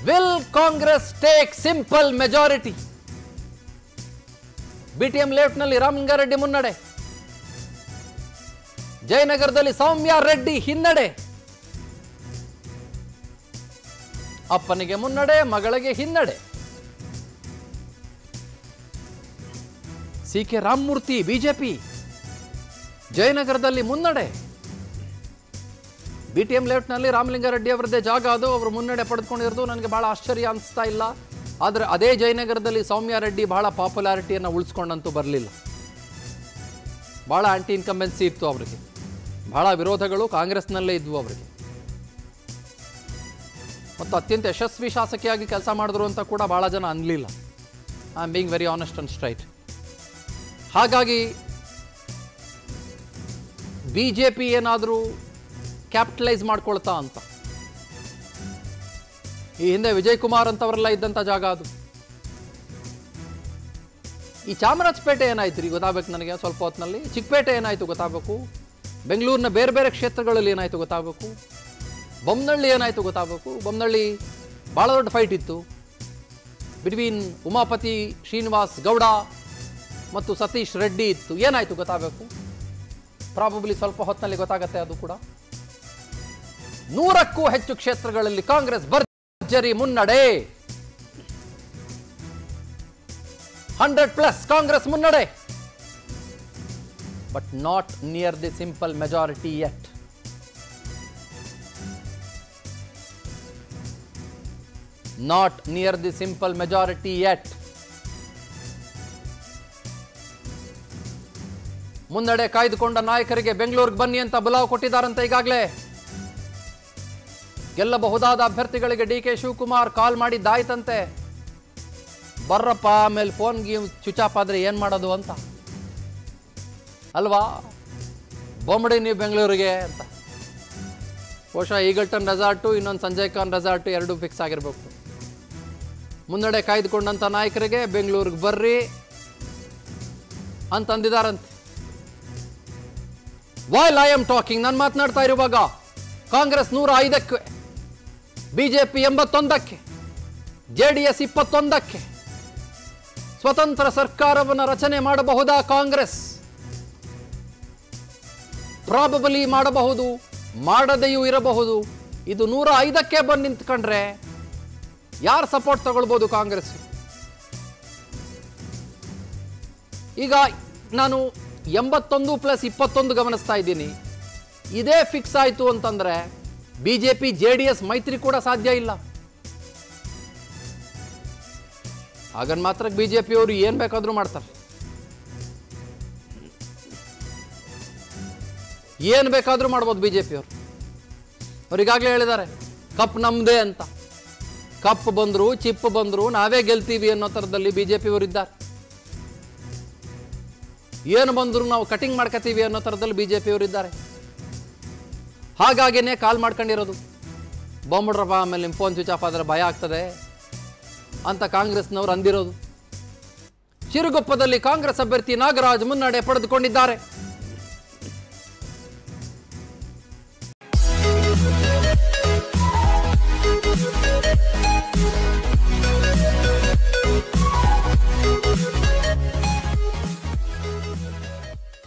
will Congress take simple majority BTM ಲೇಔಟ್ನಲ್ಲಿ ರಾಮಲಿಂಗಾರೆಡ್ಡಿ ಮುನ್ನಡೆ ಜಯನಗರದಲ್ಲಿ ಸೌಮ್ಯ ರೆಡ್ಡಿ ಹಿನ್ನಡೆ ಅಪ್ಪನಿಗೆ ಮುನ್ನಡೆ ಮಗಳಿಗೆ ಹಿನ್ನಡೆ ಸಿ ಕೆ ರಾಮಮೂರ್ತಿ ಬಿಜೆಪಿ ಜಯನಗರದಲ್ಲಿ ಮುನ್ನಡೆ ಬಿಟಿಎಂ ಲೇಔಟ್ನಲ್ಲಿ ರಾಮಲಿಂಗಾರೆಡ್ಡಿ ಅವರದ್ದೇ ಜಾಗ ಅದು ಅವರು ಮುನ್ನಡೆ ಪಡೆದುಕೊಂಡಿರೋದು ನನಗೆ ಬಹಳ ಆಶ್ಚರ್ಯ ಅನಿಸ್ತಾ ಇಲ್ಲ ಆದರೆ ಅದೇ ಜಯನಗರದಲ್ಲಿ ಸೌಮ್ಯ ರೆಡ್ಡಿ ಬಹಳ ಪಾಪ್ಯುಲಾರಿಟಿಯನ್ನು ಉಳಿಸ್ಕೊಂಡಂತೂ ಬರಲಿಲ್ಲ ಬಹಳ ಆಂಟಿ ಇನ್ಕಂಬೆನ್ಸಿ ಇತ್ತು ಅವರಿಗೆ ಬಹಳ ವಿರೋಧಗಳು ಕಾಂಗ್ರೆಸ್ನಲ್ಲೇ ಇದ್ವು ಅವರಿಗೆ ಮತ್ತು ಅತ್ಯಂತ ಯಶಸ್ವಿ ಶಾಸಕಿಯಾಗಿ ಕೆಲಸ ಮಾಡಿದ್ರು ಅಂತ ಕೂಡ ಬಹಳ ಜನ ಅನ್ಲಿಲ್ಲ I am being very honest and straight ಹಾಗಾಗಿ ಬಿ ಜೆ ಪಿ ಏನಾದರೂ ಕ್ಯಾಪಿಟಲೈಸ್ ಮಾಡ್ಕೊಳ್ತಾ ಅಂತ ಈ ಹಿಂದೆ ವಿಜಯ್ ಕುಮಾರ್ ಅಂತವರೆಲ್ಲ ಇದ್ದಂಥ ಜಾಗ ಅದು ಈ ಚಾಮರಾಜಪೇಟೆ ಏನಾಯ್ತು ರೀ ಗೊತ್ತಾಗಬೇಕು ನನಗೆ ಸ್ವಲ್ಪ ಹೊತ್ತಿನಲ್ಲಿ ಚಿಕ್ಕಪೇಟೆ ಏನಾಯ್ತು ಗೊತ್ತಾಗಬೇಕು ಬೆಂಗಳೂರಿನ ಬೇರೆ ಬೇರೆ ಕ್ಷೇತ್ರಗಳಲ್ಲಿ ಏನಾಯ್ತು ಗೊತ್ತಾಗಬೇಕು ಬೊಮ್ಮನಹಳ್ಳಿ ಏನಾಯ್ತು ಗೊತ್ತಾಗಬೇಕು ಬೊಮ್ಮನಹಳ್ಳಿ ಭಾಳ ದೊಡ್ಡ ಫೈಟ್ ಇತ್ತು ಬಿಟ್ವೀನ್ ಉಮಾಪತಿ ಶ್ರೀನಿವಾಸ್ ಗೌಡ ಮತ್ತು ಸತೀಶ್ ರೆಡ್ಡಿ ಇತ್ತು ಏನಾಯ್ತು ಗೊತ್ತಾಗಬೇಕು ಪ್ರಾಬಬ್ಲಿ ಸ್ವಲ್ಪ ಹೊತ್ತಿನಲ್ಲಿ ಗೊತ್ತಾಗತ್ತೆ ಅದು ಕೂಡ ನೂರಕ್ಕೂ ಹೆಚ್ಚು ಕ್ಷೇತ್ರಗಳಲ್ಲಿ ಕಾಂಗ್ರೆಸ್ ಭರ್ಜರಿ ಮುನ್ನಡೆ ಹಂಡ್ರೆಡ್ ಪ್ಲಸ್ ಕಾಂಗ್ರೆಸ್ ಮುನ್ನಡೆ but not near the simple majority yet not near the simple majority yet ಮುನ್ನಡೆ ಕಾಯ್ದುಕೊಂಡ ನಾಯಕರಿಗೆ ಬೆಂಗಳೂರಿಗೆ ಬನ್ನಿ ಅಂತ ಬುಲಾವ್ ಕೊಟ್ಟಿದ್ದಾರಂತೆ ಈಗಾಗಲೇ ಗೆಲ್ಲಬಹುದಾದ ಅಭ್ಯರ್ಥಿಗಳಿಗೆ ಡಿ ಕೆ ಶಿವಕುಮಾರ್ ಕಾಲ್ ಮಾಡಿದ್ದಾಯ್ತಂತೆ ಬರ್ರಪ್ಪ ಆಮೇಲೆ ಫೋನ್ ಗೀಮ್ ಸ್ವಿಚ್ ಆಫ್ ಆದರೆ ಏನು ಮಾಡೋದು ಅಂತ ಅಲ್ವಾ ಬೊಂಬಡಿ ನೀವು ಬೆಂಗಳೂರಿಗೆ ಅಂತ ಬಹುಶಃ ಈಗಲ್ಟನ್ ರೆಸಾರ್ಟು ಇನ್ನೊಂದು ಸಂಜಯ್ ಖಾನ್ ರೆಸಾರ್ಟು ಎರಡೂ ಫಿಕ್ಸ್ ಆಗಿರಬೇಕು ಮುನ್ನಡೆ ಕಾಯ್ದುಕೊಂಡಂಥ ನಾಯಕರಿಗೆ ಬೆಂಗಳೂರಿಗೆ ಬರ್ರಿ ಅಂತಂದಿದ್ದಾರಂತೆ ವಾಯ್ಲ್ ಐ ಆಮ್ ಟಾಕಿಂಗ್ ನಾನು ಮಾತನಾಡ್ತಾ ಇರುವಾಗ ಕಾಂಗ್ರೆಸ್ ನೂರ ಐದಕ್ಕೆ ಬಿಜೆಪಿ ಎಂಬತ್ತೊಂದಕ್ಕೆ ಜೆ ಡಿ ಎಸ್ ಇಪ್ಪತ್ತೊಂದಕ್ಕೆ ಸ್ವತಂತ್ರ ಸರ್ಕಾರವನ್ನು ರಚನೆ ಮಾಡಬಹುದಾ ಕಾಂಗ್ರೆಸ್ ಪ್ರಾಬಬಲಿ ಮಾಡಬಹುದು ಮಾಡದೆಯೂ ಇರಬಹುದು ಇದು ನೂರ ಐದಕ್ಕೆ ಬಂದು ನಿಂತ್ಕೊಂಡ್ರೆ ಯಾರು ಸಪೋರ್ಟ್ ತಗೊಳ್ಬೋದು ಕಾಂಗ್ರೆಸ್ ಈಗ ನಾನು ಎಂಬತ್ತೊಂದು ಪ್ಲಸ್ ಇಪ್ಪತ್ತೊಂದು ಗಮನಿಸ್ತಾ ಇದ್ದೀನಿ ಇದೇ ಫಿಕ್ಸ್ ಆಯಿತು ಅಂತಂದ್ರೆ B J P J D S ಮೈತ್ರಿ ಕೂಡ ಸಾಧ್ಯ ಇಲ್ಲ ಹಾಗನ್ ಮಾತ್ರ ಬಿ ಜೆ ಪಿಯವರು ಏನು ಬೇಕಾದರೂ ಮಾಡ್ತಾರೆ ಏನು ಬೇಕಾದರೂ ಮಾಡ್ಬೋದು ಬಿ ಜೆ ಪಿಯವರು ಅವ್ರು ಈಗಾಗಲೇ ಹೇಳಿದ್ದಾರೆ ಕಪ್ ನಮ್ಮದೇ ಅಂತ ಕಪ್ ಬಂದರು ಚಿಪ್ ಬಂದರು ನಾವೇ ಗೆಲ್ತೀವಿ ಅನ್ನೋ ಥರದಲ್ಲಿ ಬಿ ಜೆ ಪಿಯವರು ಇದ್ದಾರೆ ಏನು ಬಂದರೂ ನಾವು ಕಟಿಂಗ್ ಮಾಡ್ಕೋತೀವಿ ಅನ್ನೋ ಥರದಲ್ಲಿ ಬಿ ಜೆ ಪಿಯವರು ಇದ್ದಾರೆ ಹಾಗಾಗಿನೇ ಕಾಲ್ ಮಾಡ್ಕೊಂಡಿರೋದು ಬೊಂಬಿಡ್ರಪ್ಪ ಆಮೇಲೆ ನಿಮ್ಮ ಫೋನ್ ಸ್ವಿಚ್ ಆಫ್ ಆದರೆ ಭಯ ಆಗ್ತದೆ ಅಂತ ಕಾಂಗ್ರೆಸ್ನವರು ಅಂದಿರೋದು ಶಿರುಗೊಪ್ಪದಲ್ಲಿ ಕಾಂಗ್ರೆಸ್ ಅಭ್ಯರ್ಥಿ ನಾಗರಾಜ್ ಮುನ್ನಡೆ ಪಡೆದುಕೊಂಡಿದ್ದಾರೆ